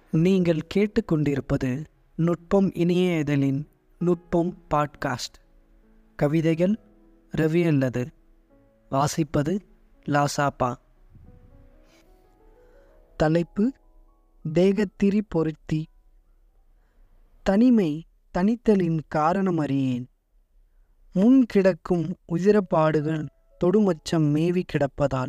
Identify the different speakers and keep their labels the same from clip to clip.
Speaker 1: நீங்கள் கேட்டுக்கொண்டிருப்பது நுட்பம் இணைய இதழின் நுட்பம் பாட்காஸ்ட் கவிதைகள் ரவி அல்லது வாசிப்பது லாசாப்பா தலைப்பு தேகத்திரி பொருத்தி தனிமை தனித்தலின் காரணம் அறியேன் முன் கிடக்கும் உதிரப்பாடுகள் தொடுமச்சம் மேவி கிடப்பதால்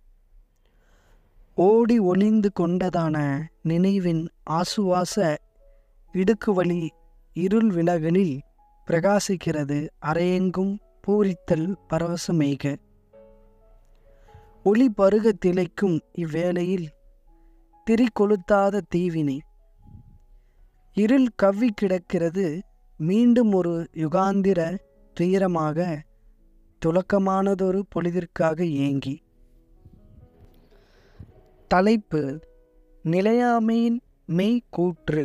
Speaker 1: ஓடி ஒளிந்து கொண்டதான நினைவின் ஆசுவாச இடுக்குவழி இருள் விலகலில் பிரகாசிக்கிறது அரையெங்கும் பூரித்தல் பரவசமேக ஒளி பருக திளைக்கும் இவ்வேளையில் திரி கொளுத்தாத தீவினை இருள் கவ்வி கிடக்கிறது மீண்டும் ஒரு யுகாந்திர துயரமாக துலக்கமானதொரு பொழுதிற்காக ஏங்கி தலைப்பு நிலையாமையின் மெய் கூற்று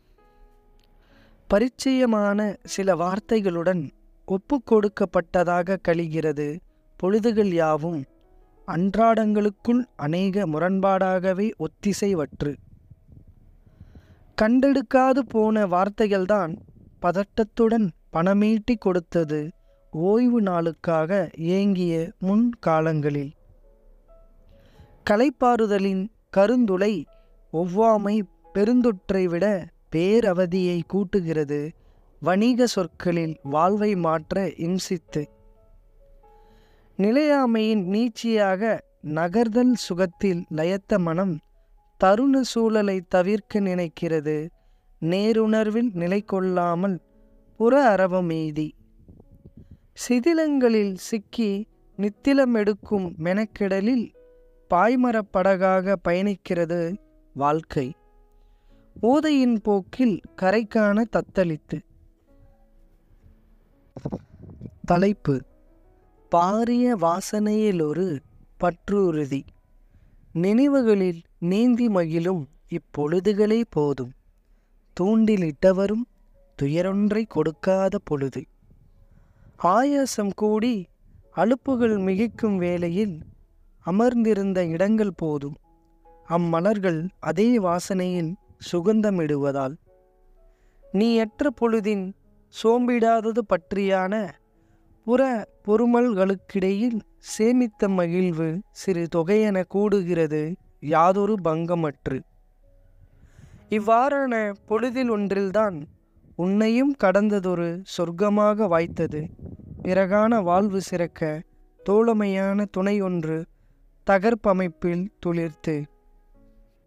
Speaker 1: பரிச்சயமான சில வார்த்தைகளுடன் ஒப்புக்கொடுக்கப்பட்டதாக கழிகிறது பொழுதுகள் யாவும் அன்றாடங்களுக்குள் அநேக முரண்பாடாகவே ஒத்திசைவற்று கண்டெடுக்காது போன வார்த்தைகள்தான் பதட்டத்துடன் பணமீட்டி கொடுத்தது ஓய்வு நாளுக்காக ஏங்கிய முன் காலங்களில் கலைப்பாறுதலின் கருந்துளை ஒவ்வாமை பெருந்தொற்றை விட பேரவதியை கூட்டுகிறது வணிக சொற்களில் வாழ்வை மாற்ற இம்சித்து நிலையாமையின் நீட்சியாக நகர்தல் சுகத்தில் லயத்த மனம் தருண சூழலை தவிர்க்க நினைக்கிறது நேருணர்வில் நிலை கொள்ளாமல் புற அரவமெய்தி சிதிலங்களில் சிக்கி நித்திலம் எடுக்கும் மெனக்கெடலில் பாய்மரப்படகாக பயணிக்கிறது வாழ்க்கை ஓதையின் போக்கில் கரைக்கான தத்தளித்து தலைப்பு பாரிய வாசனையிலொரு பற்றுறுதி நினைவுகளில் நீந்தி மகிழும் இப்பொழுதுகளே போதும் தூண்டிலிட்டவரும் துயரொன்றை கொடுக்காத பொழுது ஆயாசம் கூடி அலுப்புகள் மிகைக்கும் வேளையில் அமர்ந்திருந்த இடங்கள் போதும் அம்மலர்கள் அதே வாசனையில் சுகந்தமிடுவதால் நீயற்ற பொழுதின் சோம்பிடாதது பற்றியான புற பொறுமல்களுக்கிடையில் சேமித்த மகிழ்வு சிறு தொகையென கூடுகிறது யாதொரு பங்கமற்று இவ்வாறான பொழுதில் ஒன்றில்தான் உன்னையும் கடந்ததொரு சொர்க்கமாக வாய்த்தது பிறகான வாழ்வு சிறக்க தோழமையான துணை ஒன்று தகர்ப்பமைப்பில் துளிர்த்து